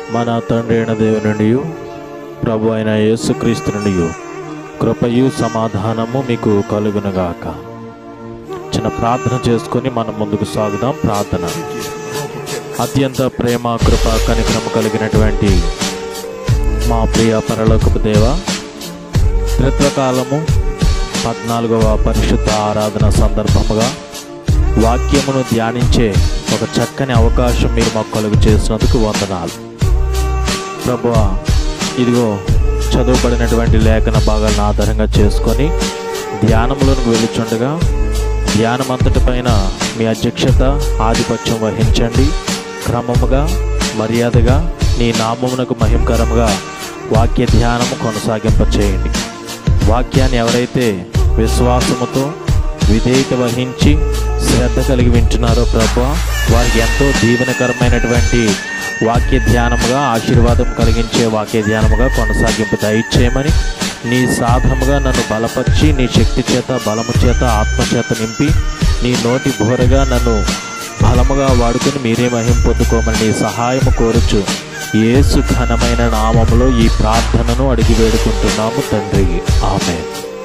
మన తండ్రి అయిన దేవుని ప్రభు అయిన యేసుక్రీస్తు నుండి కృపయు సమాధానము మీకు కలుగునుగాక చిన్న ప్రార్థన చేసుకొని మనం ముందుకు సాగుదాం ప్రార్థన అత్యంత ప్రేమ కృప కనిక్రమ కలిగినటువంటి మా ప్రియ పరలోకపు దేవ త్రిత్వకాలము పద్నాలుగవ పరిశుద్ధ ఆరాధన సందర్భముగా వాక్యమును ధ్యానించే ఒక చక్కని అవకాశం మీరు మాకు కలుగు చేసినందుకు వందనాలు ప్రభువా ఇదిగో చదువుబడినటువంటి లేఖన భాగాలను ఆధారంగా చేసుకొని ధ్యానంలోనికి వెళ్ళుచుండగా ధ్యానం అంతటి పైన మీ అధ్యక్షత ఆధిపత్యం వహించండి క్రమముగా మర్యాదగా నీ నామమునకు మహిమకరముగా వాక్య ధ్యానము కొనసాగింప చేయండి వాక్యాన్ని ఎవరైతే విశ్వాసముతో విధేయత వహించి శ్రద్ధ కలిగి వింటున్నారో ప్రభు వారికి ఎంతో దీవెనకరమైనటువంటి వాక్య ధ్యానముగా ఆశీర్వాదం కలిగించే వాక్య ధ్యానముగా కొనసాగింపు దయచేయమని నీ సాధనముగా నన్ను బలపరిచి నీ శక్తి చేత బలము చేత ఆత్మ చేత నింపి నీ నోటి బోరగా నన్ను బలముగా వాడుకొని మీరే మహిం పొందుకోమని నీ సహాయము కోరుచు యేసు ఘనమైన నామములో ఈ ప్రార్థనను అడిగి వేడుకుంటున్నాము తండ్రి ఆమె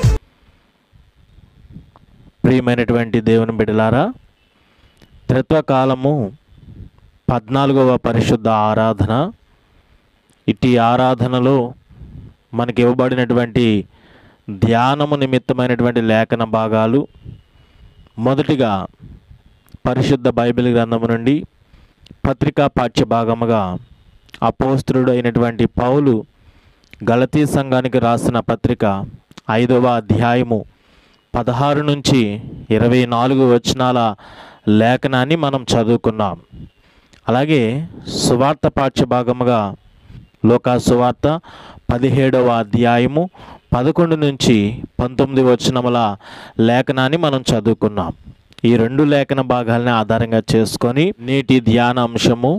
ప్రియమైనటువంటి దేవుని బిడలారా త్రిత్వకాలము పద్నాలుగవ పరిశుద్ధ ఆరాధన ఇట్టి ఆరాధనలో మనకి ఇవ్వబడినటువంటి ధ్యానము నిమిత్తమైనటువంటి లేఖన భాగాలు మొదటిగా పరిశుద్ధ బైబిల్ గ్రంథము నుండి పత్రికా పాఠ్య భాగముగా అపోస్తుడు అయినటువంటి పౌలు గలతీ సంఘానికి రాసిన పత్రిక ఐదవ అధ్యాయము పదహారు నుంచి ఇరవై నాలుగు వచనాల లేఖనాన్ని మనం చదువుకున్నాం అలాగే సువార్త పాఠ్య భాగముగా లోకా సువార్త పదిహేడవ అధ్యాయము పదకొండు నుంచి పంతొమ్మిది వచనముల లేఖనాన్ని మనం చదువుకున్నాం ఈ రెండు లేఖన భాగాల్ని ఆధారంగా చేసుకొని నేటి ధ్యాన అంశము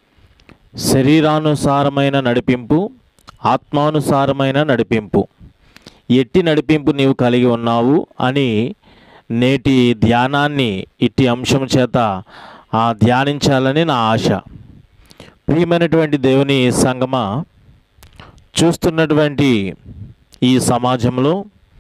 శరీరానుసారమైన నడిపింపు ఆత్మానుసారమైన నడిపింపు ఎట్టి నడిపింపు నీవు కలిగి ఉన్నావు అని నేటి ధ్యానాన్ని ఇట్టి అంశం చేత ఆ ధ్యానించాలని నా ఆశ ప్రియమైనటువంటి దేవుని సంగమా చూస్తున్నటువంటి ఈ సమాజంలో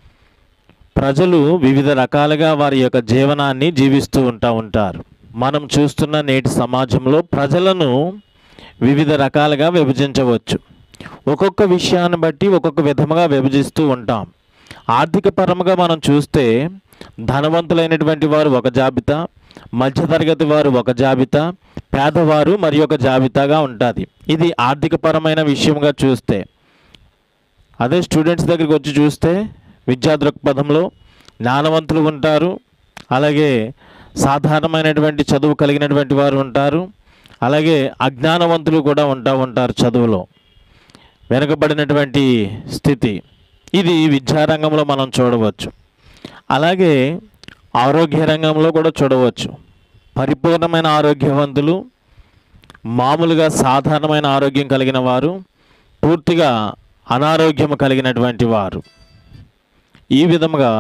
ప్రజలు వివిధ రకాలుగా వారి యొక్క జీవనాన్ని జీవిస్తూ ఉంటా ఉంటారు మనం చూస్తున్న నేటి సమాజంలో ప్రజలను వివిధ రకాలుగా విభజించవచ్చు ఒక్కొక్క విషయాన్ని బట్టి ఒక్కొక్క విధముగా విభజిస్తూ ఉంటాం ఆర్థిక పరముగా మనం చూస్తే ధనవంతులైనటువంటి వారు ఒక జాబితా మధ్యతరగతి వారు ఒక జాబితా పేదవారు మరి ఒక జాబితాగా ఉంటుంది ఇది ఆర్థిక పరమైన విషయంగా చూస్తే అదే స్టూడెంట్స్ దగ్గరికి వచ్చి చూస్తే విద్యా దృక్పథంలో జ్ఞానవంతులు ఉంటారు అలాగే సాధారణమైనటువంటి చదువు కలిగినటువంటి వారు ఉంటారు అలాగే అజ్ఞానవంతులు కూడా ఉంటా ఉంటారు చదువులో వెనుకబడినటువంటి స్థితి ఇది విద్యారంగంలో మనం చూడవచ్చు అలాగే ఆరోగ్య రంగంలో కూడా చూడవచ్చు పరిపూర్ణమైన ఆరోగ్యవంతులు మామూలుగా సాధారణమైన ఆరోగ్యం కలిగిన వారు పూర్తిగా అనారోగ్యం కలిగినటువంటి వారు ఈ విధముగా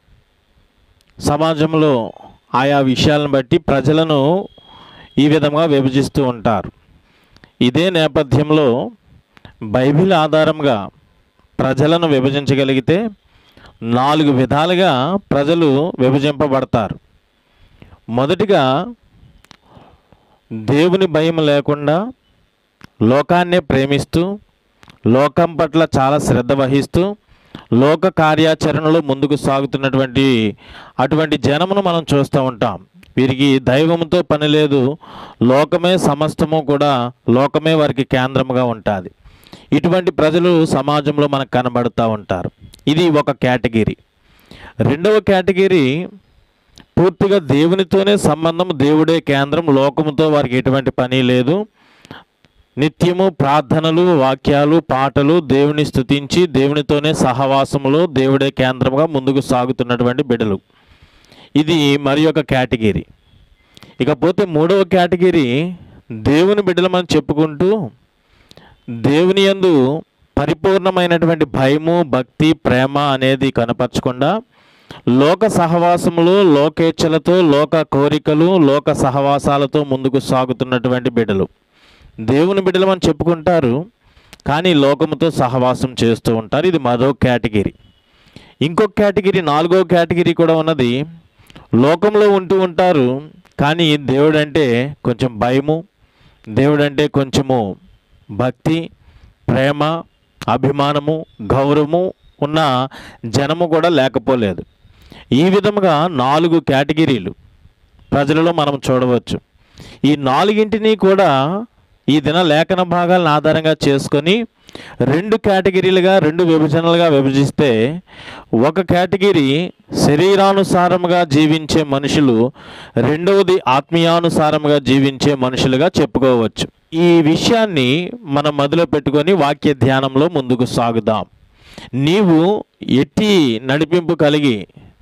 సమాజంలో ఆయా విషయాలను బట్టి ప్రజలను ఈ విధంగా విభజిస్తూ ఉంటారు ఇదే నేపథ్యంలో బైబిల్ ఆధారంగా ప్రజలను విభజించగలిగితే నాలుగు విధాలుగా ప్రజలు విభజింపబడతారు మొదటిగా దేవుని భయం లేకుండా లోకాన్నే ప్రేమిస్తూ లోకం పట్ల చాలా శ్రద్ధ వహిస్తూ లోక కార్యాచరణలో ముందుకు సాగుతున్నటువంటి అటువంటి జనమును మనం చూస్తూ ఉంటాం వీరికి దైవముతో పని లేదు లోకమే సమస్తము కూడా లోకమే వారికి కేంద్రముగా ఉంటుంది ఇటువంటి ప్రజలు సమాజంలో మనకు కనబడుతూ ఉంటారు ఇది ఒక కేటగిరీ రెండవ కేటగిరీ పూర్తిగా దేవునితోనే సంబంధం దేవుడే కేంద్రం లోకముతో వారికి ఎటువంటి పని లేదు నిత్యము ప్రార్థనలు వాక్యాలు పాటలు దేవుని స్తుతించి దేవునితోనే సహవాసములో దేవుడే కేంద్రముగా ముందుకు సాగుతున్నటువంటి బిడ్డలు ఇది మరి ఒక కేటగిరీ ఇకపోతే మూడవ కేటగిరీ దేవుని బిడ్డలు మనం చెప్పుకుంటూ దేవుని యందు పరిపూర్ణమైనటువంటి భయము భక్తి ప్రేమ అనేది కనపరచకుండా లోక సహవాసములు లోకేచ్ఛలతో లోక కోరికలు లోక సహవాసాలతో ముందుకు సాగుతున్నటువంటి బిడ్డలు దేవుని బిడ్డలమని చెప్పుకుంటారు కానీ లోకముతో సహవాసం చేస్తూ ఉంటారు ఇది మరో కేటగిరీ ఇంకొక కేటగిరీ నాలుగో కేటగిరీ కూడా ఉన్నది లోకంలో ఉంటూ ఉంటారు కానీ దేవుడు అంటే కొంచెం భయము దేవుడు అంటే కొంచెము భక్తి ప్రేమ అభిమానము గౌరవము ఉన్న జనము కూడా లేకపోలేదు ఈ విధముగా నాలుగు కేటగిరీలు ప్రజలలో మనం చూడవచ్చు ఈ నాలుగింటిని కూడా ఈ దిన లేఖన భాగాలను ఆధారంగా చేసుకొని రెండు కేటగిరీలుగా రెండు విభజనలుగా విభజిస్తే ఒక కేటగిరీ శరీరానుసారముగా జీవించే మనుషులు రెండవది ఆత్మీయానుసారముగా జీవించే మనుషులుగా చెప్పుకోవచ్చు ఈ విషయాన్ని మనం మొదలు పెట్టుకొని వాక్య ధ్యానంలో ముందుకు సాగుదాం నీవు ఎట్టి నడిపింపు కలిగి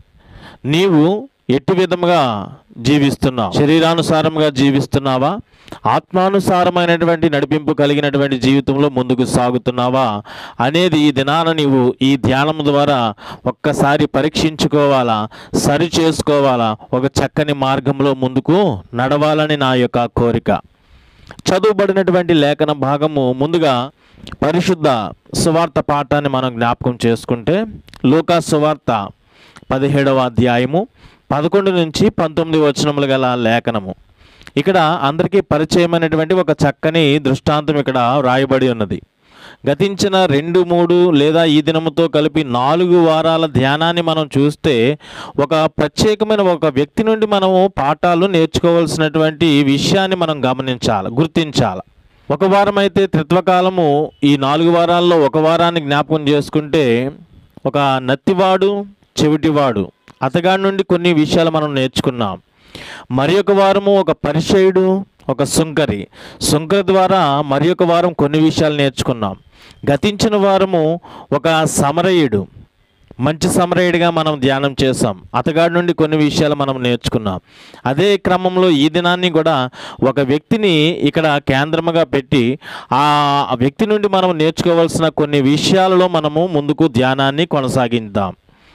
నీవు ఎట్టి విధముగా జీవిస్తున్నావు శరీరానుసారంగా జీవిస్తున్నావా ఆత్మానుసారమైనటువంటి నడిపింపు కలిగినటువంటి జీవితంలో ముందుకు సాగుతున్నావా అనేది ఈ దినాన నీవు ఈ ధ్యానం ద్వారా ఒక్కసారి పరీక్షించుకోవాలా సరి చేసుకోవాలా ఒక చక్కని మార్గంలో ముందుకు నడవాలని నా యొక్క కోరిక చదువుబడినటువంటి లేఖన భాగము ముందుగా పరిశుద్ధ సువార్త పాఠాన్ని మనం జ్ఞాపకం చేసుకుంటే లూకా సువార్త పదిహేడవ అధ్యాయము పదకొండు నుంచి పంతొమ్మిది వచనములు గల లేఖనము ఇక్కడ అందరికీ పరిచయమైనటువంటి ఒక చక్కని దృష్టాంతం ఇక్కడ రాయబడి ఉన్నది గతించిన రెండు మూడు లేదా ఈ దినముతో కలిపి నాలుగు వారాల ధ్యానాన్ని మనం చూస్తే ఒక ప్రత్యేకమైన ఒక వ్యక్తి నుండి మనము పాఠాలు నేర్చుకోవాల్సినటువంటి విషయాన్ని మనం గమనించాలి గుర్తించాలి ఒక వారం అయితే త్రిత్వకాలము ఈ నాలుగు వారాల్లో ఒక వారాన్ని జ్ఞాపకం చేసుకుంటే ఒక నత్తివాడు చెవిటివాడు అతగాడి నుండి కొన్ని విషయాలు మనం నేర్చుకున్నాం మరి ఒక వారము ఒక పరిచయుడు ఒక సుంకరి సుంకరి ద్వారా మరి ఒక వారం కొన్ని విషయాలు నేర్చుకున్నాం గతించిన వారము ఒక సమరయుడు మంచి సమరయుడిగా మనం ధ్యానం చేసాం అతగాడి నుండి కొన్ని విషయాలు మనం నేర్చుకున్నాం అదే క్రమంలో ఈ దినాన్ని కూడా ఒక వ్యక్తిని ఇక్కడ కేంద్రముగా పెట్టి ఆ వ్యక్తి నుండి మనం నేర్చుకోవాల్సిన కొన్ని విషయాలలో మనము ముందుకు ధ్యానాన్ని కొనసాగిద్దాం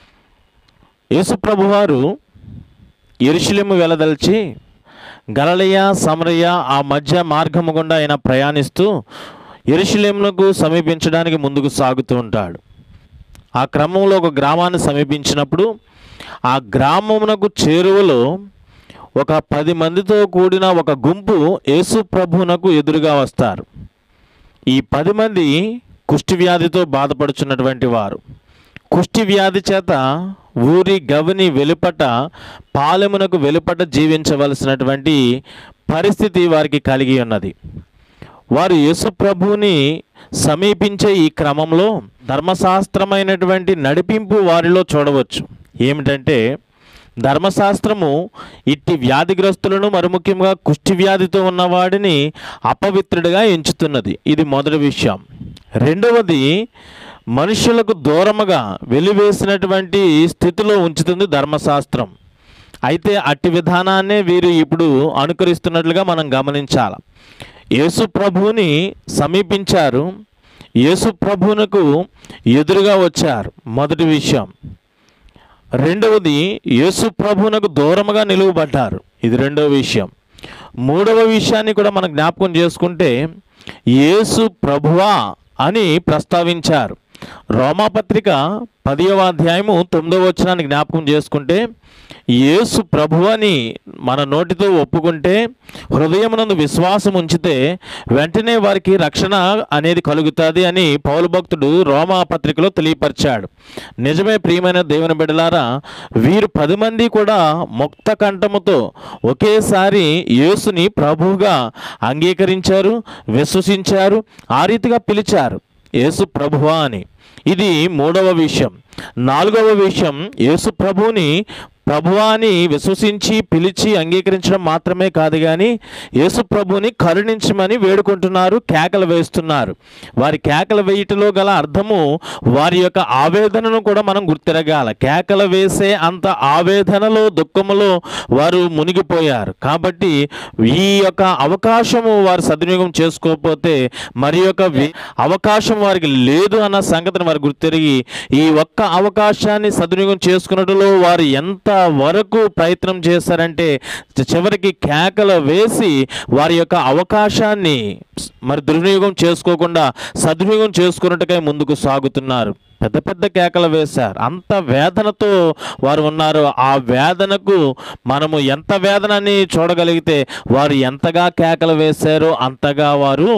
యేసుప్రభు వారు ఎరుషులేము వెలదల్చి గలలయ సమరయ ఆ మధ్య మార్గము గుండా ఆయన ప్రయాణిస్తూ ఎరుషులేమునకు సమీపించడానికి ముందుకు సాగుతూ ఉంటాడు ఆ క్రమంలో ఒక గ్రామాన్ని సమీపించినప్పుడు ఆ గ్రామమునకు చేరువలో ఒక పది మందితో కూడిన ఒక గుంపు యేసు ప్రభువునకు ఎదురుగా వస్తారు ఈ పది మంది కుష్టి వ్యాధితో బాధపడుచున్నటువంటి వారు కుష్టి వ్యాధి చేత ఊరి గవిని వెలుపట పాలెమునకు వెలుపట జీవించవలసినటువంటి పరిస్థితి వారికి కలిగి ఉన్నది వారు యేసుప్రభుని సమీపించే ఈ క్రమంలో ధర్మశాస్త్రమైనటువంటి నడిపింపు వారిలో చూడవచ్చు ఏమిటంటే ధర్మశాస్త్రము ఇట్టి వ్యాధిగ్రస్తులను మరి ముఖ్యంగా కుష్టి వ్యాధితో ఉన్నవాడిని అపవిత్రుడిగా ఎంచుతున్నది ఇది మొదటి విషయం రెండవది మనుషులకు దూరముగా వెలివేసినటువంటి స్థితిలో ఉంచుతుంది ధర్మశాస్త్రం అయితే అట్టి విధానాన్నే వీరు ఇప్పుడు అనుకరిస్తున్నట్లుగా మనం గమనించాలి యేసు ప్రభువుని సమీపించారు యేసు ప్రభువునకు ఎదురుగా వచ్చారు మొదటి విషయం రెండవది యేసు ప్రభువునకు దూరముగా నిలువబడ్డారు ఇది రెండవ విషయం మూడవ విషయాన్ని కూడా మనం జ్ఞాపకం చేసుకుంటే యేసు ప్రభువా అని ప్రస్తావించారు రోమాపత్రిక పదియవ అధ్యాయము తొమ్మిదవ వచనాన్ని జ్ఞాపకం చేసుకుంటే యేసు ప్రభు అని మన నోటితో ఒప్పుకుంటే హృదయమునందు విశ్వాసం ఉంచితే వెంటనే వారికి రక్షణ అనేది కలుగుతుంది అని పౌలు భక్తుడు రోమా పత్రికలో తెలియపరిచాడు నిజమే ప్రియమైన దేవుని బిడ్డలారా వీరు పది మంది కూడా ముక్త కంఠముతో ఒకేసారి యేసుని ప్రభువుగా అంగీకరించారు విశ్వసించారు ఆ రీతిగా పిలిచారు యేసు ప్రభువా అని ఇది మూడవ విషయం నాలుగవ విషయం యేసు ప్రభువుని ప్రభువా అని విశ్వసించి పిలిచి అంగీకరించడం మాత్రమే కాదు కానీ యేసు ప్రభుని కరుణించమని వేడుకుంటున్నారు కేకలు వేస్తున్నారు వారి కేకలు వేయటంలో గల అర్థము వారి యొక్క ఆవేదనను కూడా మనం గుర్తిరగాల కేకలు వేసే అంత ఆవేదనలో దుఃఖములో వారు మునిగిపోయారు కాబట్టి ఈ యొక్క అవకాశము వారు సద్వినియోగం చేసుకోకపోతే మరి యొక్క వి- అవకాశం వారికి లేదు అన్న సంగతి సంగతిని వారు గుర్తెరిగి ఈ ఒక్క అవకాశాన్ని సద్వినియోగం చేసుకున్నట్టులో వారు ఎంత వరకు ప్రయత్నం చేశారంటే చివరికి కేకలు వేసి వారి యొక్క అవకాశాన్ని మరి దుర్వినియోగం చేసుకోకుండా సద్వినియోగం చేసుకున్నట్టుగా ముందుకు సాగుతున్నారు పెద్ద పెద్ద కేకలు వేశారు అంత వేదనతో వారు ఉన్నారు ఆ వేదనకు మనము ఎంత వేదనని చూడగలిగితే వారు ఎంతగా కేకలు వేశారో అంతగా వారు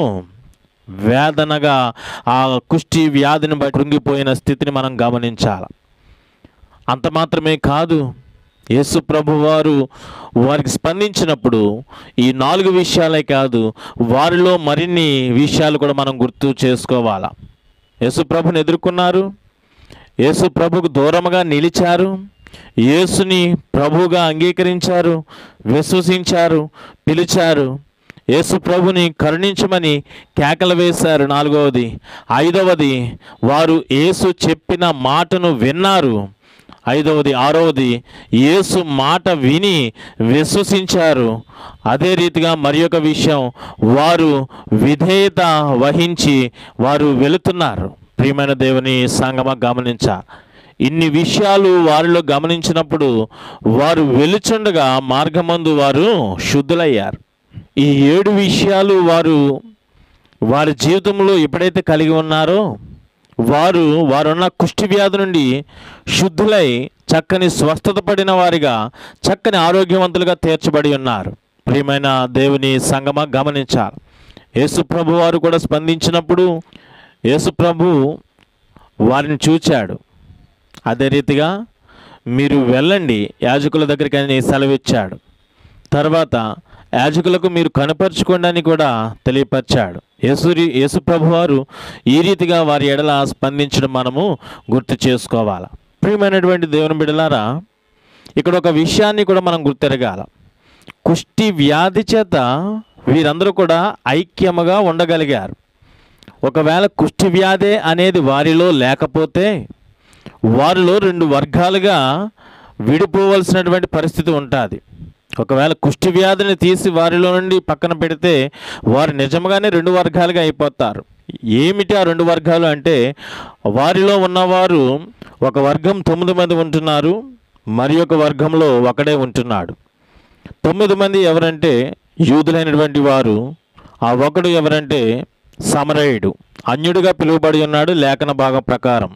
వేదనగా ఆ కుష్టి వ్యాధిని బట్టి కృంగిపోయిన స్థితిని మనం గమనించాలి అంత మాత్రమే కాదు యేసు ప్రభు వారు వారికి స్పందించినప్పుడు ఈ నాలుగు విషయాలే కాదు వారిలో మరిన్ని విషయాలు కూడా మనం గుర్తు చేసుకోవాలా యేసు ప్రభుని ఎదుర్కొన్నారు యేసు ప్రభుకు దూరముగా నిలిచారు యేసుని ప్రభువుగా అంగీకరించారు విశ్వసించారు పిలిచారు యేసు ప్రభుని కరుణించమని కేకలు వేశారు నాలుగవది ఐదవది వారు యేసు చెప్పిన మాటను విన్నారు ఐదవది ఆరవది యేసు మాట విని విశ్వసించారు అదే రీతిగా మరి ఒక విషయం వారు విధేయత వహించి వారు వెళుతున్నారు ప్రియమైన దేవుని సంగమ గమనించ ఇన్ని విషయాలు వారిలో గమనించినప్పుడు వారు వెలుచుండగా మార్గమందు వారు శుద్ధులయ్యారు ఈ ఏడు విషయాలు వారు వారి జీవితంలో ఎప్పుడైతే కలిగి ఉన్నారో వారు వారున్న కుష్టి వ్యాధి నుండి శుద్ధులై చక్కని స్వస్థత పడిన వారిగా చక్కని ఆరోగ్యవంతులుగా తీర్చబడి ఉన్నారు ప్రియమైన దేవుని సంగమ గమనించాలి యేసు ప్రభు వారు కూడా స్పందించినప్పుడు యేసు ప్రభు వారిని చూచాడు అదే రీతిగా మీరు వెళ్ళండి యాజకుల దగ్గరికి అని సెలవిచ్చాడు తర్వాత యాజకులకు మీరు కనపరుచుకోండి అని కూడా తెలియపరిచాడు యేసురి యేసు ప్రభు వారు ఈ రీతిగా వారి ఎడల స్పందించడం మనము గుర్తు చేసుకోవాలి ప్రియమైనటువంటి దేవుని బిడలారా ఇక్కడ ఒక విషయాన్ని కూడా మనం గుర్తెరగాల కుష్టి వ్యాధి చేత వీరందరూ కూడా ఐక్యముగా ఉండగలిగారు ఒకవేళ కుష్టి వ్యాధి అనేది వారిలో లేకపోతే వారిలో రెండు వర్గాలుగా విడిపోవలసినటువంటి పరిస్థితి ఉంటుంది ఒకవేళ కుష్టి వ్యాధిని తీసి వారిలో నుండి పక్కన పెడితే వారు నిజంగానే రెండు వర్గాలుగా అయిపోతారు ఏమిటి ఆ రెండు వర్గాలు అంటే వారిలో ఉన్నవారు ఒక వర్గం తొమ్మిది మంది ఉంటున్నారు మరి ఒక వర్గంలో ఒకడే ఉంటున్నాడు తొమ్మిది మంది ఎవరంటే యూదులైనటువంటి వారు ఆ ఒకడు ఎవరంటే సమరయుడు అన్యుడిగా పిలువబడి ఉన్నాడు లేఖన భాగం ప్రకారం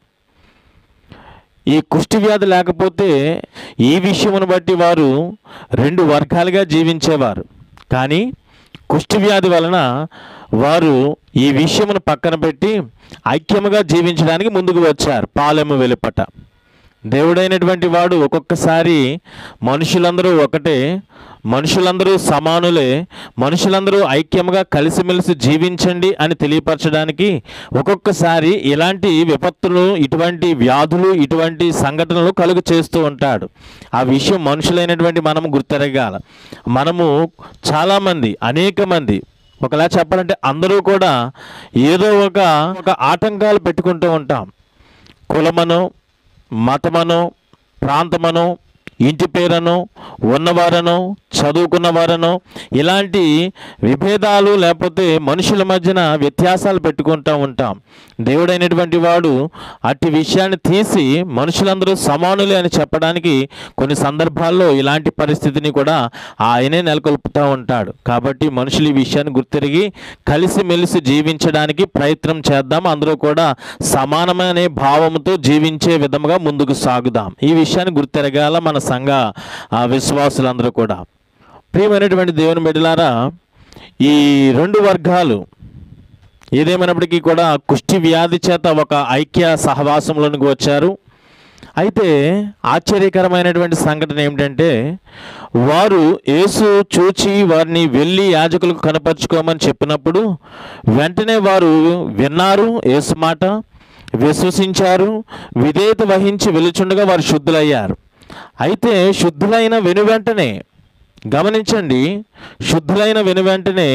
ఈ కుష్టి వ్యాధి లేకపోతే ఈ విషయమును బట్టి వారు రెండు వర్గాలుగా జీవించేవారు కానీ కుష్టి వ్యాధి వలన వారు ఈ విషయమును పక్కన పెట్టి ఐక్యముగా జీవించడానికి ముందుకు వచ్చారు పాలెము వెలుపట దేవుడైనటువంటి వాడు ఒక్కొక్కసారి మనుషులందరూ ఒకటే మనుషులందరూ సమానులే మనుషులందరూ ఐక్యంగా కలిసిమెలిసి జీవించండి అని తెలియపరచడానికి ఒక్కొక్కసారి ఇలాంటి విపత్తులు ఇటువంటి వ్యాధులు ఇటువంటి సంఘటనలు కలుగు చేస్తూ ఉంటాడు ఆ విషయం మనుషులైనటువంటి మనము గుర్తెరగాల మనము చాలామంది అనేక మంది ఒకలా చెప్పాలంటే అందరూ కూడా ఏదో ఒక ఒక ఆటంకాలు పెట్టుకుంటూ ఉంటాం కులమనో మతమనో ప్రాంతమనో ఇంటి పేరనో ఉన్నవారనో చదువుకున్నవారనో ఇలాంటి విభేదాలు లేకపోతే మనుషుల మధ్యన వ్యత్యాసాలు పెట్టుకుంటూ ఉంటాం దేవుడైనటువంటి వాడు అట్టి విషయాన్ని తీసి మనుషులందరూ సమానులే అని చెప్పడానికి కొన్ని సందర్భాల్లో ఇలాంటి పరిస్థితిని కూడా ఆయనే నెలకొల్పుతూ ఉంటాడు కాబట్టి మనుషులు ఈ విషయాన్ని గుర్తిరిగి కలిసిమెలిసి జీవించడానికి ప్రయత్నం చేద్దాం అందరూ కూడా సమానమైన భావంతో జీవించే విధముగా ముందుకు సాగుదాం ఈ విషయాన్ని గుర్తెరగాల మన సంఘ ఆ, విశ్వాసులందరూ కూడా ప్రియమైనటువంటి దేవుని బిడ్డలారా ఈ రెండు వర్గాలు ఏదేమైనప్పటికీ కూడా కుష్టి వ్యాధి చేత ఒక ఐక్య సహవాసంలోనికి వచ్చారు అయితే ఆశ్చర్యకరమైనటువంటి సంఘటన ఏమిటంటే వారు యేసు చూచి వారిని వెళ్ళి యాజకులకు కనపరుచుకోమని చెప్పినప్పుడు వెంటనే వారు విన్నారు యేసు మాట విశ్వసించారు విధేయత వహించి వెలుచుండగా వారు శుద్ధులయ్యారు అయితే శుద్ధులైన వెను వెంటనే గమనించండి శుద్ధులైన వెను వెంటనే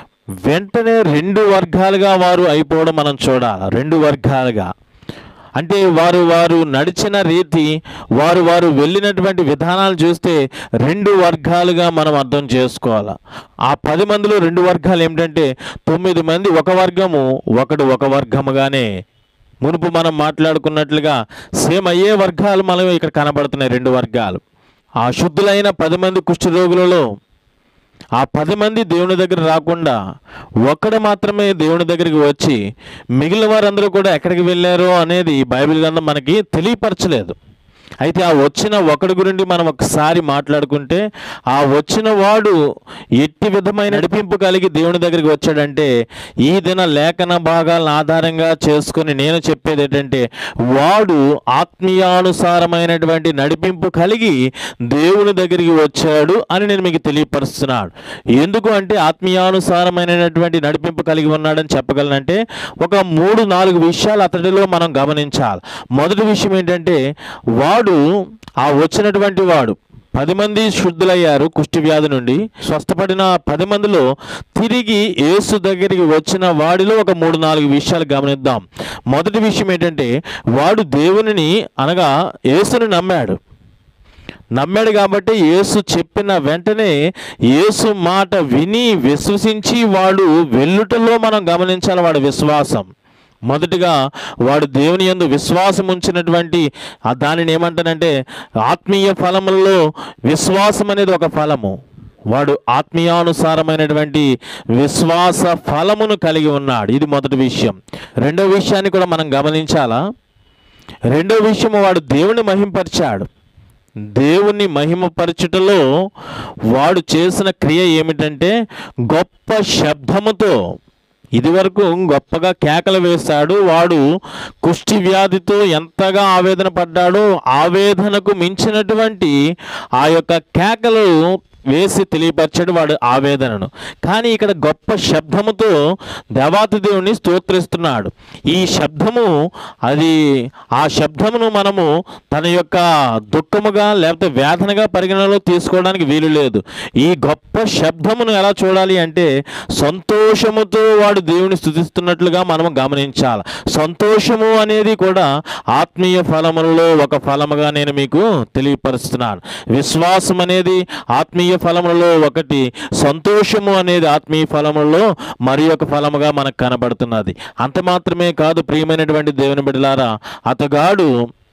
వెంటనే రెండు వర్గాలుగా వారు అయిపోవడం మనం చూడాలి రెండు వర్గాలుగా అంటే వారు వారు నడిచిన రీతి వారు వారు వెళ్ళినటువంటి విధానాలు చూస్తే రెండు వర్గాలుగా మనం అర్థం చేసుకోవాలి ఆ పది మందిలో రెండు వర్గాలు ఏమిటంటే తొమ్మిది మంది ఒక వర్గము ఒకడు ఒక వర్గముగానే మునుపు మనం మాట్లాడుకున్నట్లుగా సేమ్ అయ్యే వర్గాలు మనం ఇక్కడ కనబడుతున్నాయి రెండు వర్గాలు ఆ శుద్ధులైన పది మంది కుష్ఠరోగులలో ఆ పది మంది దేవుని దగ్గర రాకుండా ఒక్కడు మాత్రమే దేవుని దగ్గరికి వచ్చి మిగిలిన వారందరూ కూడా ఎక్కడికి వెళ్ళారో అనేది బైబిల్ గ్రంథం మనకి తెలియపరచలేదు అయితే ఆ వచ్చిన ఒకడి గురించి మనం ఒకసారి మాట్లాడుకుంటే ఆ వచ్చిన వాడు ఎట్టి విధమైన నడిపింపు కలిగి దేవుని దగ్గరికి వచ్చాడంటే ఈ దిన లేఖన భాగాలను ఆధారంగా చేసుకుని నేను చెప్పేది ఏంటంటే వాడు ఆత్మీయానుసారమైనటువంటి నడిపింపు కలిగి దేవుని దగ్గరికి వచ్చాడు అని నేను మీకు తెలియపరుస్తున్నాను ఎందుకు అంటే ఆత్మీయానుసారమైనటువంటి నడిపింపు కలిగి ఉన్నాడని చెప్పగలనంటే ఒక మూడు నాలుగు విషయాలు అతడిలో మనం గమనించాలి మొదటి విషయం ఏంటంటే వాడు ఆ వచ్చినటువంటి వాడు పది మంది శుద్ధులయ్యారు కుష్టి వ్యాధి నుండి స్వస్థపడిన పది మందిలో తిరిగి యేసు దగ్గరికి వచ్చిన వాడిలో ఒక మూడు నాలుగు విషయాలు గమనిద్దాం మొదటి విషయం ఏంటంటే వాడు దేవునిని అనగా యేసుని నమ్మాడు నమ్మాడు కాబట్టి యేసు చెప్పిన వెంటనే యేసు మాట విని విశ్వసించి వాడు వెల్లుటలో మనం గమనించాలి వాడి విశ్వాసం మొదటిగా వాడు దేవుని యందు విశ్వాసం ఉంచినటువంటి ఆ దానిని ఏమంటానంటే ఆత్మీయ ఫలములలో విశ్వాసం అనేది ఒక ఫలము వాడు ఆత్మీయానుసారమైనటువంటి విశ్వాస ఫలమును కలిగి ఉన్నాడు ఇది మొదటి విషయం రెండో విషయాన్ని కూడా మనం గమనించాలా రెండో విషయం వాడు దేవుని మహింపరిచాడు దేవుని మహిమపరచుటలో వాడు చేసిన క్రియ ఏమిటంటే గొప్ప శబ్దముతో ఇదివరకు గొప్పగా కేకలు వేశాడు వాడు కుష్టి వ్యాధితో ఎంతగా ఆవేదన పడ్డాడో ఆవేదనకు మించినటువంటి ఆ యొక్క కేకలు వేసి తెలియపరిచాడు వాడు ఆవేదనను కానీ ఇక్కడ గొప్ప శబ్దముతో దేవాతి దేవుని స్తోత్రిస్తున్నాడు ఈ శబ్దము అది ఆ శబ్దమును మనము తన యొక్క దుఃఖముగా లేకపోతే వేదనగా పరిగణనలో తీసుకోవడానికి వీలు లేదు ఈ గొప్ప శబ్దమును ఎలా చూడాలి అంటే సంతోషముతో వాడు దేవుని స్థుతిస్తున్నట్లుగా మనము గమనించాలి సంతోషము అనేది కూడా ఆత్మీయ ఫలములలో ఒక ఫలముగా నేను మీకు తెలియపరుస్తున్నాను విశ్వాసం అనేది ఆత్మీయ ఫలములలో ఒకటి సంతోషము అనేది ఆత్మీయ ఫలములలో మరి ఒక ఫలముగా మనకు కనబడుతున్నది అంత మాత్రమే కాదు ప్రియమైనటువంటి దేవుని బిడ్డలారా అతగాడు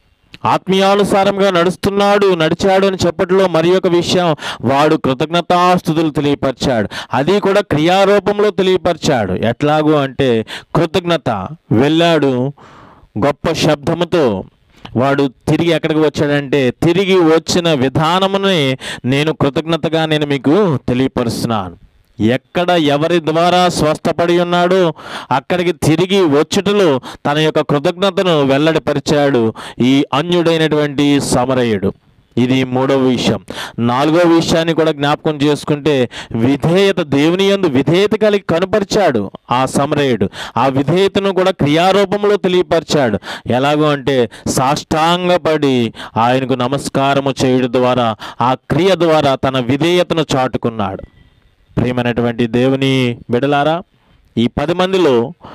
ఆత్మీయానుసారంగా నడుస్తున్నాడు నడిచాడు అని చెప్పట్లో మరి ఒక విషయం వాడు కృతజ్ఞతాస్థుతులు తెలియపరిచాడు అది కూడా క్రియారూపంలో తెలియపరిచాడు ఎట్లాగూ అంటే కృతజ్ఞత వెళ్ళాడు గొప్ప శబ్దముతో వాడు తిరిగి ఎక్కడికి వచ్చాడంటే తిరిగి వచ్చిన విధానముని నేను కృతజ్ఞతగా నేను మీకు తెలియపరుస్తున్నాను ఎక్కడ ఎవరి ద్వారా స్వస్థపడి ఉన్నాడో అక్కడికి తిరిగి వచ్చుటలో తన యొక్క కృతజ్ఞతను వెల్లడిపరిచాడు ఈ అన్యుడైనటువంటి సమరయుడు ఇది మూడవ విషయం నాలుగో విషయాన్ని కూడా జ్ఞాపకం చేసుకుంటే విధేయత దేవుని యందు విధేయత కలిగి కనుపరిచాడు ఆ సమరయుడు ఆ విధేయతను కూడా క్రియారూపంలో తెలియపరిచాడు ఎలాగో అంటే సాష్టాంగపడి ఆయనకు నమస్కారము చేయడం ద్వారా ఆ క్రియ ద్వారా తన విధేయతను చాటుకున్నాడు ప్రియమైనటువంటి దేవుని బిడలారా ఈ పది మందిలో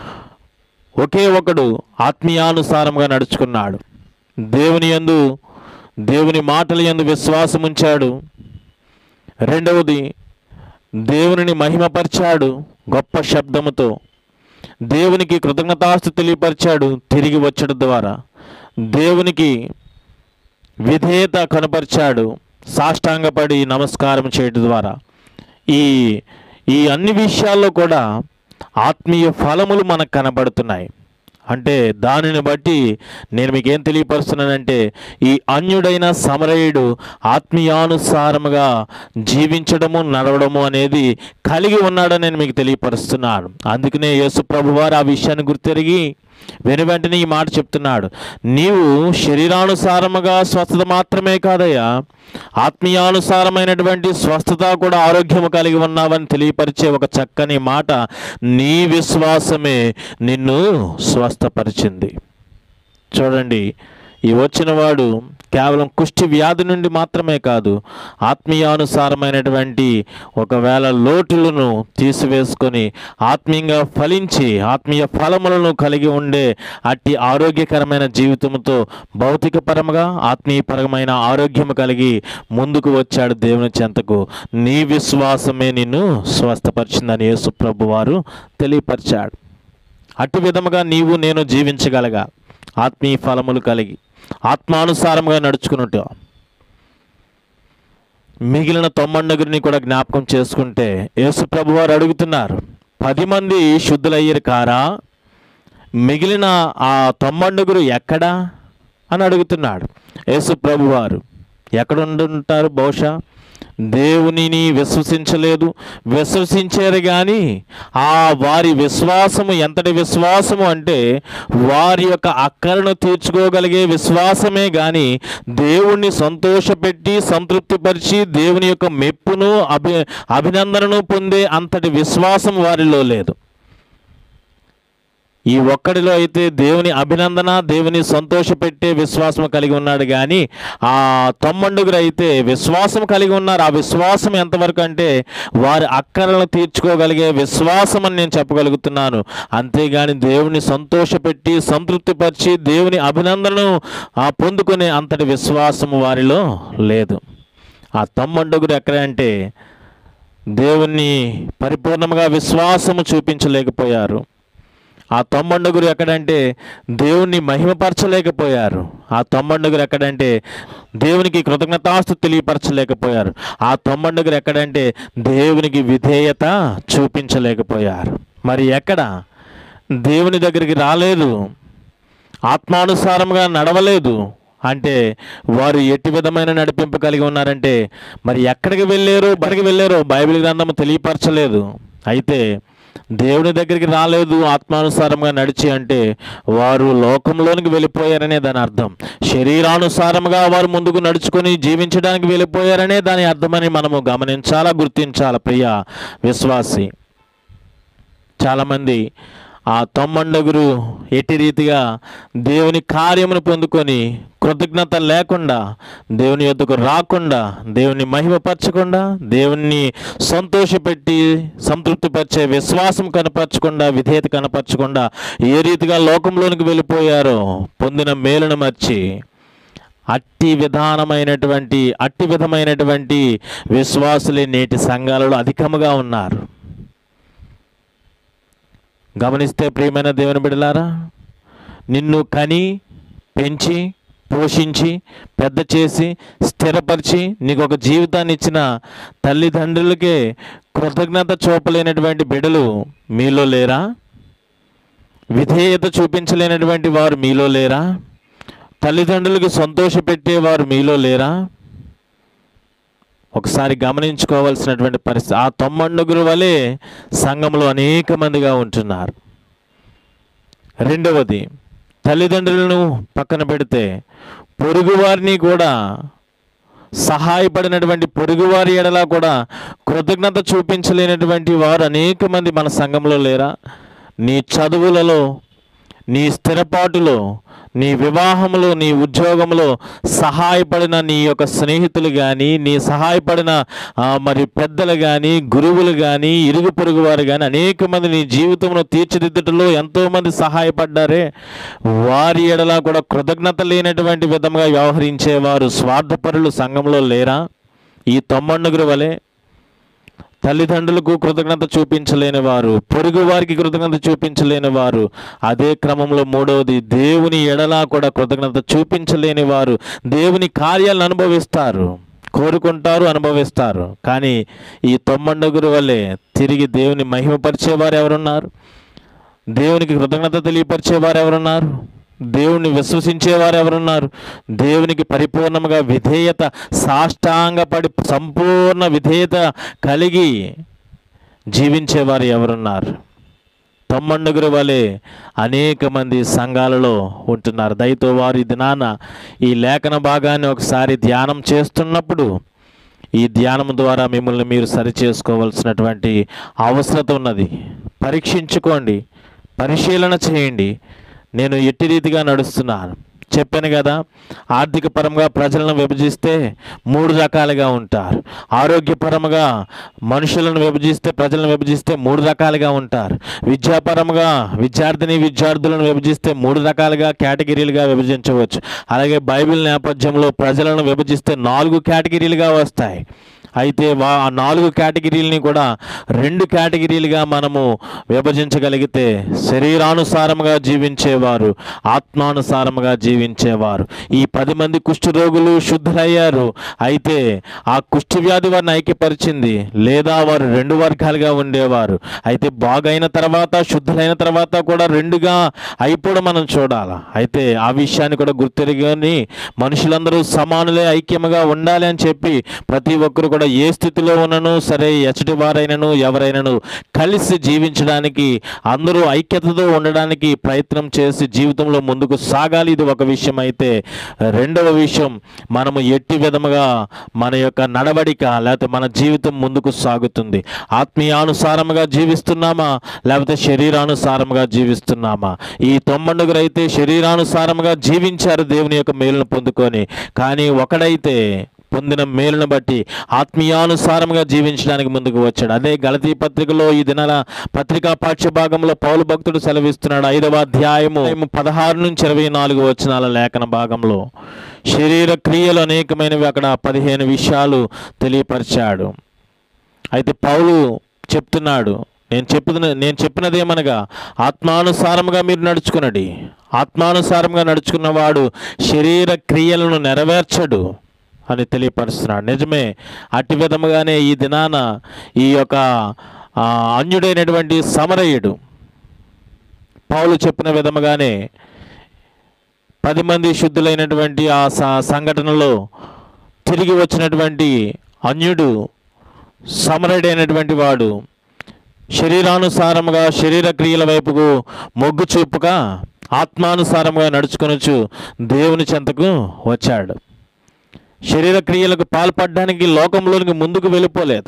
ఒకే ఒకడు ఆత్మీయానుసారంగా నడుచుకున్నాడు దేవుని యందు దేవుని మాటల యందు విశ్వాసం ఉంచాడు రెండవది దేవునిని మహిమపరిచాడు గొప్ప శబ్దముతో దేవునికి కృతజ్ఞతాస్తు తెలియపరిచాడు తిరిగి వచ్చడం ద్వారా దేవునికి విధేయత కనపరిచాడు సాష్టాంగపడి నమస్కారం చేయడం ద్వారా ఈ ఈ అన్ని విషయాల్లో కూడా ఆత్మీయ ఫలములు మనకు కనబడుతున్నాయి అంటే దానిని బట్టి నేను మీకేం తెలియపరుస్తున్నానంటే ఈ అన్యుడైన సమరయుడు ఆత్మీయానుసారముగా జీవించడము నడవడము అనేది కలిగి ఉన్నాడని నేను మీకు తెలియపరుస్తున్నాను అందుకనే యేసు ప్రభు వారు ఆ విషయాన్ని గుర్తెరిగి వెను వెంటనే ఈ మాట చెప్తున్నాడు నీవు శరీరానుసారముగా స్వస్థత మాత్రమే కాదయ్యా ఆత్మీయానుసారమైనటువంటి స్వస్థత కూడా ఆరోగ్యము కలిగి ఉన్నావని తెలియపరిచే ఒక చక్కని మాట నీ విశ్వాసమే నిన్ను స్వస్థపరిచింది చూడండి ఈ వచ్చిన వాడు కేవలం కుష్టి వ్యాధి నుండి మాత్రమే కాదు ఆత్మీయానుసారమైనటువంటి ఒకవేళ లోటులను తీసివేసుకొని ఆత్మీయంగా ఫలించి ఆత్మీయ ఫలములను కలిగి ఉండే అట్టి ఆరోగ్యకరమైన జీవితంతో భౌతికపరముగా ఆత్మీయపరమైన ఆరోగ్యము కలిగి ముందుకు వచ్చాడు దేవుని చెంతకు నీ విశ్వాసమే నిన్ను స్వస్థపరిచిందని యేసు ప్రభు వారు తెలియపరిచాడు అట్టి విధముగా నీవు నేను జీవించగలగా ఆత్మీయ ఫలములు కలిగి ఆత్మానుసారంగా నడుచుకున్నట్టు మిగిలిన తొమ్మండుగురిని కూడా జ్ఞాపకం చేసుకుంటే యేసు ప్రభు వారు అడుగుతున్నారు పది మంది శుద్ధులయ్యారు కారా మిగిలిన ఆ తొమ్మండుగురు ఎక్కడా అని అడుగుతున్నాడు యేసు ప్రభు వారు ఎక్కడ ఉండుంటారు బహుశా దేవునిని విశ్వసించలేదు విశ్వసించారు కానీ ఆ వారి విశ్వాసము ఎంతటి విశ్వాసము అంటే వారి యొక్క అక్కలను తీర్చుకోగలిగే విశ్వాసమే కానీ దేవుణ్ణి సంతోషపెట్టి సంతృప్తిపరిచి దేవుని యొక్క మెప్పును అభి అభినందనను పొందే అంతటి విశ్వాసం వారిలో లేదు ఈ ఒక్కడిలో అయితే దేవుని అభినందన దేవుని సంతోషపెట్టే విశ్వాసం కలిగి ఉన్నాడు కానీ ఆ తొమ్మండుగురు అయితే విశ్వాసం కలిగి ఉన్నారు ఆ విశ్వాసం ఎంతవరకు అంటే వారి అక్కరలను తీర్చుకోగలిగే విశ్వాసం అని నేను చెప్పగలుగుతున్నాను అంతేగాని దేవుని సంతోషపెట్టి సంతృప్తిపరిచి దేవుని అభినందనను ఆ పొందుకునే అంతటి విశ్వాసం వారిలో లేదు ఆ తొమ్మండుగురు ఎక్కడ అంటే దేవుణ్ణి పరిపూర్ణంగా విశ్వాసము చూపించలేకపోయారు ఆ తొమ్మండుగురు ఎక్కడంటే దేవుణ్ణి మహిమపరచలేకపోయారు ఆ తొమ్మండుగురు ఎక్కడంటే దేవునికి కృతజ్ఞతాస్తు తెలియపరచలేకపోయారు ఆ తొమ్మండుగురు ఎక్కడంటే దేవునికి విధేయత చూపించలేకపోయారు మరి ఎక్కడ దేవుని దగ్గరికి రాలేదు ఆత్మానుసారంగా నడవలేదు అంటే వారు ఎట్టి విధమైన నడిపింపు కలిగి ఉన్నారంటే మరి ఎక్కడికి వెళ్ళారో బయటికి వెళ్ళారో బైబిల్ గ్రంథము తెలియపరచలేదు అయితే దేవుని దగ్గరికి రాలేదు ఆత్మానుసారంగా నడిచి అంటే వారు లోకంలోనికి వెళ్ళిపోయారనే దాని అర్థం శరీరానుసారంగా వారు ముందుకు నడుచుకొని జీవించడానికి వెళ్ళిపోయారనే దాని అర్థమని మనము గమనించాలా గుర్తించాలా ప్రియ విశ్వాసి చాలామంది ఆ తొమ్మండుగురు ఎట్టి రీతిగా దేవుని కార్యమును పొందుకొని కృతజ్ఞత లేకుండా దేవుని యొద్దకు రాకుండా దేవుని మహిమపరచకుండా దేవుణ్ణి సంతోషపెట్టి సంతృప్తిపరిచే విశ్వాసం కనపరచకుండా విధేయత కనపరచకుండా ఏ రీతిగా లోకంలోనికి వెళ్ళిపోయారో పొందిన మేలును మర్చి అట్టి విధానమైనటువంటి అట్టి విధమైనటువంటి విశ్వాసులే నేటి సంఘాలలో అధికముగా ఉన్నారు గమనిస్తే ప్రియమైన దేవుని బిడలారా నిన్ను కని పెంచి పోషించి పెద్ద చేసి స్థిరపరిచి నీకు ఒక జీవితాన్ని ఇచ్చిన తల్లిదండ్రులకే కృతజ్ఞత చూపలేనటువంటి బిడలు మీలో లేరా విధేయత చూపించలేనటువంటి వారు మీలో లేరా తల్లిదండ్రులకు సంతోషపెట్టేవారు మీలో లేరా ఒకసారి గమనించుకోవాల్సినటువంటి పరిస్థితి ఆ తొమ్మండుగురు వలె సంఘంలో అనేక మందిగా ఉంటున్నారు రెండవది తల్లిదండ్రులను పక్కన పెడితే పొరుగువారిని కూడా సహాయపడినటువంటి పొరుగువారి ఎడల కూడా కృతజ్ఞత చూపించలేనటువంటి వారు అనేక మంది మన సంఘంలో లేరా నీ చదువులలో నీ స్థిరపాటులో నీ వివాహంలో నీ ఉద్యోగంలో సహాయపడిన నీ యొక్క స్నేహితులు కానీ నీ సహాయపడిన ఆ, మరి పెద్దలు కానీ గురువులు కానీ ఇరుగు పొరుగు వారు కానీ అనేక మంది నీ జీవితంలో తీర్చిదిద్దటలో ఎంతోమంది సహాయపడ్డారే వారి ఎడలా కూడా కృతజ్ఞత లేనటువంటి విధంగా వ్యవహరించేవారు స్వార్థపరులు సంఘంలో లేరా ఈ తొమ్మండుగురు వలె తల్లిదండ్రులకు కృతజ్ఞత చూపించలేని వారు పొరుగు వారికి కృతజ్ఞత చూపించలేని వారు అదే క్రమంలో మూడవది దేవుని ఎడలా కూడా కృతజ్ఞత చూపించలేని వారు దేవుని కార్యాలను అనుభవిస్తారు కోరుకుంటారు అనుభవిస్తారు కానీ ఈ తొమ్మండుగురు వల్లే తిరిగి దేవుని మహిమపరిచేవారు ఎవరున్నారు దేవునికి కృతజ్ఞత తెలియపరిచేవారు ఎవరున్నారు దేవుణ్ణి విశ్వసించేవారు ఎవరున్నారు దేవునికి పరిపూర్ణంగా విధేయత సాష్టాంగపడి సంపూర్ణ విధేయత కలిగి జీవించేవారు ఎవరున్నారు తొమ్మండుగురు వలె అనేక మంది సంఘాలలో ఉంటున్నారు దయతో వారు ఈ దినాన ఈ లేఖన భాగాన్ని ఒకసారి ధ్యానం చేస్తున్నప్పుడు ఈ ధ్యానం ద్వారా మిమ్మల్ని మీరు సరిచేసుకోవాల్సినటువంటి అవసరత ఉన్నది పరీక్షించుకోండి పరిశీలన చేయండి నేను ఎట్టి రీతిగా నడుస్తున్నాను చెప్పాను కదా ఆర్థిక పరంగా ప్రజలను విభజిస్తే మూడు రకాలుగా ఉంటారు ఆరోగ్యపరంగా మనుషులను విభజిస్తే ప్రజలను విభజిస్తే మూడు రకాలుగా ఉంటారు విద్యాపరంగా విద్యార్థిని విద్యార్థులను విభజిస్తే మూడు రకాలుగా కేటగిరీలుగా విభజించవచ్చు అలాగే బైబిల్ నేపథ్యంలో ప్రజలను విభజిస్తే నాలుగు కేటగిరీలుగా వస్తాయి అయితే వా ఆ నాలుగు కేటగిరీలని కూడా రెండు కేటగిరీలుగా మనము విభజించగలిగితే శరీరానుసారముగా జీవించేవారు ఆత్మానుసారముగా జీవించేవారు ఈ పది మంది కుష్ఠరోగులు శుద్ధులయ్యారు అయితే ఆ కుష్ఠ వ్యాధి వారిని ఐక్యపరిచింది లేదా వారు రెండు వర్గాలుగా ఉండేవారు అయితే బాగైన తర్వాత శుద్ధులైన తర్వాత కూడా రెండుగా అయిపోవడం మనం చూడాలి అయితే ఆ విషయాన్ని కూడా గుర్తెరిగి మనుషులందరూ సమానులే ఐక్యముగా ఉండాలి అని చెప్పి ప్రతి ఒక్కరు కూడా ఏ స్థితిలో ఉన్నను సరే ఎచ్చటి వారైనను ఎవరైనను కలిసి జీవించడానికి అందరూ ఐక్యతతో ఉండడానికి ప్రయత్నం చేసి జీవితంలో ముందుకు సాగాలి ఇది ఒక విషయం అయితే రెండవ విషయం మనము ఎట్టి విధముగా మన యొక్క నడవడిక లేకపోతే మన జీవితం ముందుకు సాగుతుంది ఆత్మీయానుసారముగా జీవిస్తున్నామా లేకపోతే శరీరానుసారముగా జీవిస్తున్నామా ఈ తొమ్మండుగురు అయితే శరీరానుసారముగా జీవించారు దేవుని యొక్క మేలును పొందుకొని కానీ ఒకడైతే పొందిన మేలును బట్టి ఆత్మీయానుసారంగా జీవించడానికి ముందుకు వచ్చాడు అదే గలతీ పత్రికలో ఈ దినాల పత్రికా పాఠ్య భాగంలో పౌలు భక్తుడు సెలవిస్తున్నాడు ఐదవ అధ్యాయము పదహారు నుంచి ఇరవై నాలుగు వచనాల లేఖన భాగంలో శరీర క్రియలు అనేకమైనవి అక్కడ పదిహేను విషయాలు తెలియపరిచాడు అయితే పౌలు చెప్తున్నాడు నేను చెప్పుతున్న నేను చెప్పినదేమనగా ఆత్మానుసారముగా మీరు నడుచుకునడి ఆత్మానుసారంగా నడుచుకున్నవాడు శరీర క్రియలను నెరవేర్చడు అని తెలియపరుస్తున్నాడు నిజమే అట్టి విధముగానే ఈ దినాన ఈ యొక్క ఆ, అన్యుడైనటువంటి సమరయుడు పౌలు చెప్పిన విధముగానే పది మంది శుద్ధులైనటువంటి ఆ స- సంఘటనలో తిరిగి వచ్చినటువంటి అన్యుడు సమరుడైనటువంటి వాడు శరీరానుసారముగా శరీర క్రియల వైపుకు మొగ్గు చూపుగా ఆత్మానుసారంగా నడుచుకొనొచ్చు దేవుని చెంతకు వచ్చాడు శరీర క్రియలకు పాల్పడడానికి లోకంలోనికి ముందుకు వెళ్ళిపోలేదు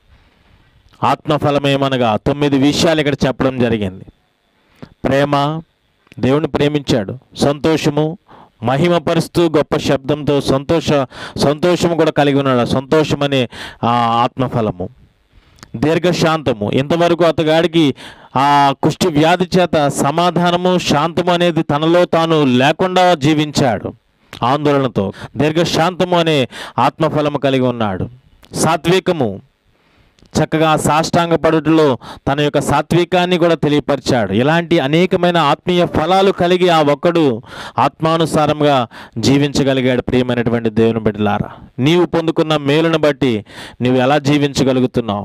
ఆత్మఫలమేమనగా తొమ్మిది విషయాలు ఇక్కడ చెప్పడం జరిగింది ప్రేమ దేవుని ప్రేమించాడు సంతోషము మహిమపరుస్తూ గొప్ప శబ్దంతో సంతోష సంతోషము కూడా కలిగి ఉన్నాడు ఆ సంతోషం అనే ఆ ఆత్మఫలము దీర్ఘశాంతము ఇంతవరకు అతగాడికి ఆ కుష్టి వ్యాధి చేత సమాధానము శాంతము అనేది తనలో తాను లేకుండా జీవించాడు ఆందోళనతో దీర్ఘశాంతము అనే ఆత్మఫలము కలిగి ఉన్నాడు సాత్వికము చక్కగా సాష్టాంగ పడుటలో తన యొక్క సాత్వికాన్ని కూడా తెలియపరిచాడు ఇలాంటి అనేకమైన ఆత్మీయ ఫలాలు కలిగి ఆ ఒక్కడు ఆత్మానుసారంగా జీవించగలిగాడు ప్రియమైనటువంటి దేవుని బిడ్డలారా నీవు పొందుకున్న మేలును బట్టి నువ్వు ఎలా జీవించగలుగుతున్నావు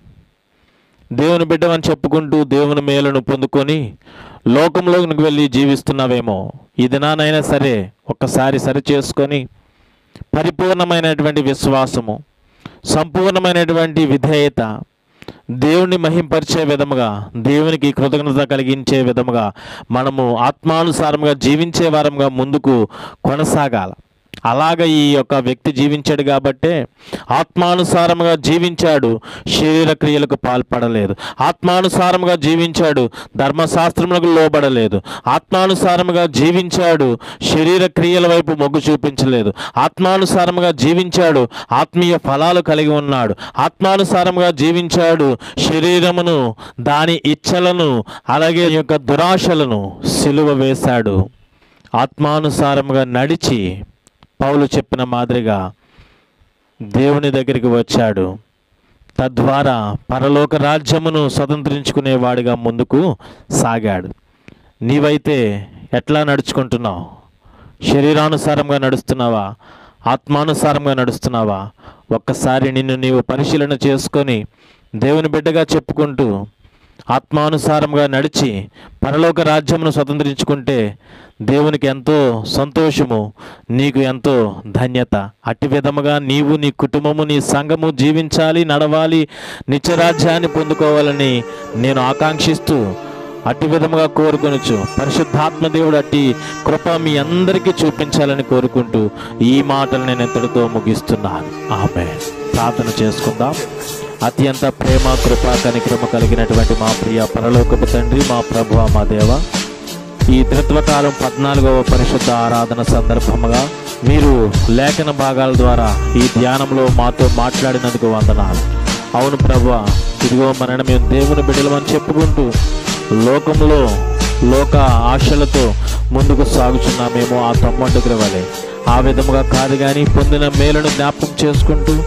దేవుని బిడ్డవని చెప్పుకుంటూ దేవుని మేలును పొందుకొని లోకంలోకి వెళ్ళి జీవిస్తున్నావేమో ఈ దినానైనా సరే ఒక్కసారి సరి చేసుకొని పరిపూర్ణమైనటువంటి విశ్వాసము సంపూర్ణమైనటువంటి విధేయత దేవుణ్ణి మహింపరిచే విధముగా దేవునికి కృతజ్ఞత కలిగించే విధముగా మనము ఆత్మానుసారంగా జీవించే వారంగా ముందుకు కొనసాగాల అలాగ ఈ యొక్క వ్యక్తి జీవించాడు కాబట్టే ఆత్మానుసారముగా జీవించాడు శరీర క్రియలకు పాల్పడలేదు ఆత్మానుసారముగా జీవించాడు ధర్మశాస్త్రములకు లోబడలేదు ఆత్మానుసారముగా జీవించాడు శరీర క్రియల వైపు మొగ్గు చూపించలేదు ఆత్మానుసారముగా జీవించాడు ఆత్మీయ ఫలాలు కలిగి ఉన్నాడు ఆత్మానుసారముగా జీవించాడు శరీరమును దాని ఇచ్చలను అలాగే ఈ యొక్క దురాశలను సిలువ వేశాడు ఆత్మానుసారముగా నడిచి పౌలు చెప్పిన మాదిరిగా దేవుని దగ్గరికి వచ్చాడు తద్వారా పరలోక రాజ్యమును స్వతంత్రించుకునేవాడిగా ముందుకు సాగాడు నీవైతే ఎట్లా నడుచుకుంటున్నావు శరీరానుసారంగా నడుస్తున్నావా ఆత్మానుసారంగా నడుస్తున్నావా ఒక్కసారి నిన్ను నీవు పరిశీలన చేసుకొని దేవుని బిడ్డగా చెప్పుకుంటూ ఆత్మానుసారంగా నడిచి పరలోక రాజ్యమును స్వతంత్రించుకుంటే దేవునికి ఎంతో సంతోషము నీకు ఎంతో ధన్యత అట్టి విధముగా నీవు నీ కుటుంబము నీ సంఘము జీవించాలి నడవాలి నిత్యరాజ్యాన్ని పొందుకోవాలని నేను ఆకాంక్షిస్తూ అట్టి విధముగా కోరుకొనొచ్చు పరిశుద్ధాత్మ దేవుడు అట్టి కృప మీ అందరికీ చూపించాలని కోరుకుంటూ ఈ మాటలు నేను ఎంతటితో ముగిస్తున్నాను ఆమె ప్రార్థన చేసుకుందాం అత్యంత ప్రేమ కృప కనిక్రమ కలిగినటువంటి మా ప్రియ పరలోకపు తండ్రి మా ప్రభు మా దేవ ఈ త్రిత్వకాలం పద్నాలుగవ పరిశుద్ధ ఆరాధన సందర్భముగా మీరు లేఖన భాగాల ద్వారా ఈ ధ్యానంలో మాతో మాట్లాడినందుకు వందనాలు అవును ప్రభు ఇదిగో మనని మేము దేవుని బిడ్డలమని చెప్పుకుంటూ లోకంలో లోక ఆశలతో ముందుకు సాగుచున్నామేమో ఆ తమ్మండుగుల వలె ఆ విధముగా కాదు కానీ పొందిన మేలును జ్ఞాపకం చేసుకుంటూ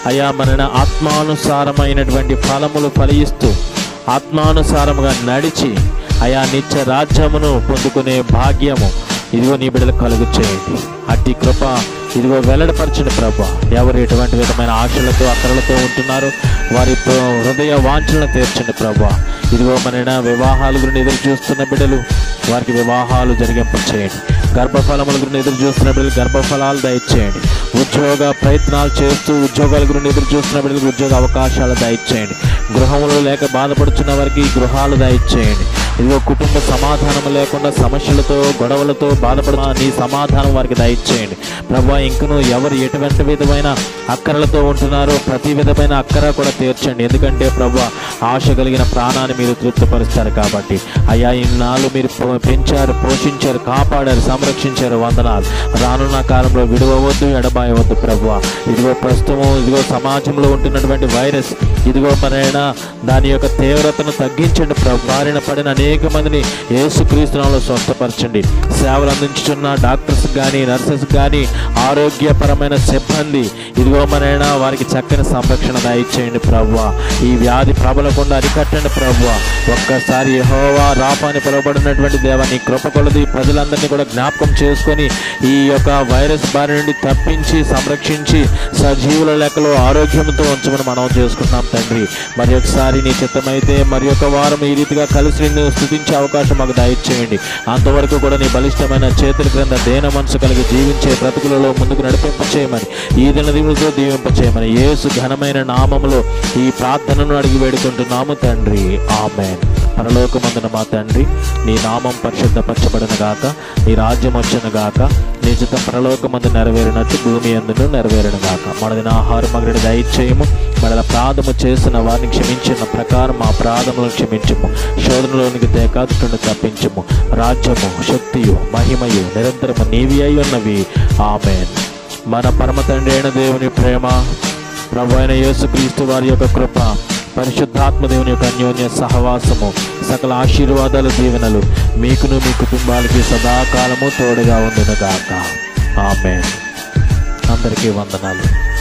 అయా మన ఆత్మానుసారమైనటువంటి ఫలములు ఫలిస్తూ ఆత్మానుసారముగా నడిచి అయా నిత్య రాజ్యమును పొందుకునే భాగ్యము ఇదిగో నీ బిడ్డలకు కలుగు చేయండి అట్టి కృప ఇదిగో వెల్లడపరచండి ప్రభా ఎవరు ఎటువంటి విధమైన ఆశలతో అక్కరలతో ఉంటున్నారో వారి ప్ర- హృదయ వాంఛలను తీర్చండి ప్రభా ఇదిగో మన వివాహాల గురించి ఎదురు చూస్తున్న బిడ్డలు వారికి వివాహాలు జరిగింప చేయండి గర్భఫలముల గురించి ఎదురు చూస్తున్న బిడ్డలు గర్భఫలాలు దయచేయండి ఉద్యోగ ప్రయత్నాలు చేస్తూ ఉద్యోగాల గురించి ఎదురు చూస్తున్న బిడ్డలకు ఉద్యోగ అవకాశాలు దయచేయండి గృహములు లేక బాధపడుతున్న వారికి గృహాలు దయచేయండి ఇదిగో కుటుంబ సమాధానం లేకుండా సమస్యలతో గొడవలతో బాధపడుతున్న నీ సమాధానం వారికి దయచేయండి ప్రభా ఇంకను ఎవరు ఎటువంటి విధమైన అక్కరలతో ఉంటున్నారో ప్రతి విధమైన అక్కర కూడా తీర్చండి ఎందుకంటే ప్రభా ఆశ కలిగిన ప్రాణాన్ని మీరు తృప్తిపరుస్తారు కాబట్టి అయ్యా ఇన్నాళ్ళు మీరు పో- పెంచారు పోషించారు కాపాడారు సంరక్షించారు వందనాలు రానున్న కాలంలో విడవవద్దు ఎడబాయవద్దు ప్రభు ఇదిగో ప్రస్తుతం ఇదిగో సమాజంలో ఉంటున్నటువంటి వైరస్ ఇదిగో మరైనా దాని యొక్క తీవ్రతను తగ్గించండి ప్రభు బారిన పడిన అనేక మందిని యేసుక్రీస్తునాలో స్వస్థపరచండి సేవలు అందించుతున్న డాక్టర్స్ కానీ నర్సెస్ కానీ ఆరోగ్యపరమైన సిబ్బంది ఇదిగో మరైనా వారికి చక్కని సంరక్షణ దయచేయండి ప్రభు ఈ వ్యాధి ప్రబలకుండా అరికట్టండి ప్రభు ఒక్కసారి యెహోవా రాపాని పిలువబడినటువంటి దేవ నీ కృప కొలది ప్రజలందరినీ కూడా జ్ఞాపకం చేసుకొని ఈ యొక్క వైరస్ బారి నుండి తప్పించి సంరక్షించి సజీవుల లెక్కలో ఆరోగ్యంతో ఉంచమని మనం చేసుకుంటున్నాం తండ్రి మరి ఒకసారి నీ చిత్తమైతే మరి ఒక వారం ఈ రీతిగా కలిసి నిన్ను స్థుతించే అవకాశం మాకు దయచేయండి అంతవరకు కూడా నీ బలిష్టమైన చేతుల క్రింద దేన మనసు కలిగి జీవించే బ్రతుకులలో ముందుకు నడిపింప చేయమని ఈ దిన దీవులతో దీవింప చేయమని యేసు ఘనమైన నామములో ఈ ప్రార్థనను అడిగి వేడుకుంటున్నాము తండ్రి ఆమెన్ పరలోకమందున మా తండ్రి నీ నామం పరిశుద్ధపరచబడిన గాక నీ రాజ్యం వచ్చును గాక నీ చిత్తం పరలోకమందు నెరవేరినట్టు భూమి అందును నెరవేరును గాక మనదిన ఆహారం మగడి దయచేయము మనల ప్రాధము చేసిన వారిని క్షమించిన ప్రకారం మా ప్రాధములను క్షమించము శోధనలోనికి తేకాదుటను తప్పించము రాజ్యము శక్తియు మహిమయు నిరంతరము నీవి అయి ఉన్నవి ఆమెన్ మన పరమ తండ్రి అయిన దేవుని ప్రేమ ప్రభు అయిన యేసుక్రీస్తు వారి యొక్క కృప పరిశుద్ధాత్మ దేవుని యొక్క అన్యోన్య సహవాసము సకల ఆశీర్వాదాలు దీవెనలు మీకును మీ కుటుంబాలకి సదాకాలము తోడుగా ఉండును గాక ఆమె అందరికీ వందనాలు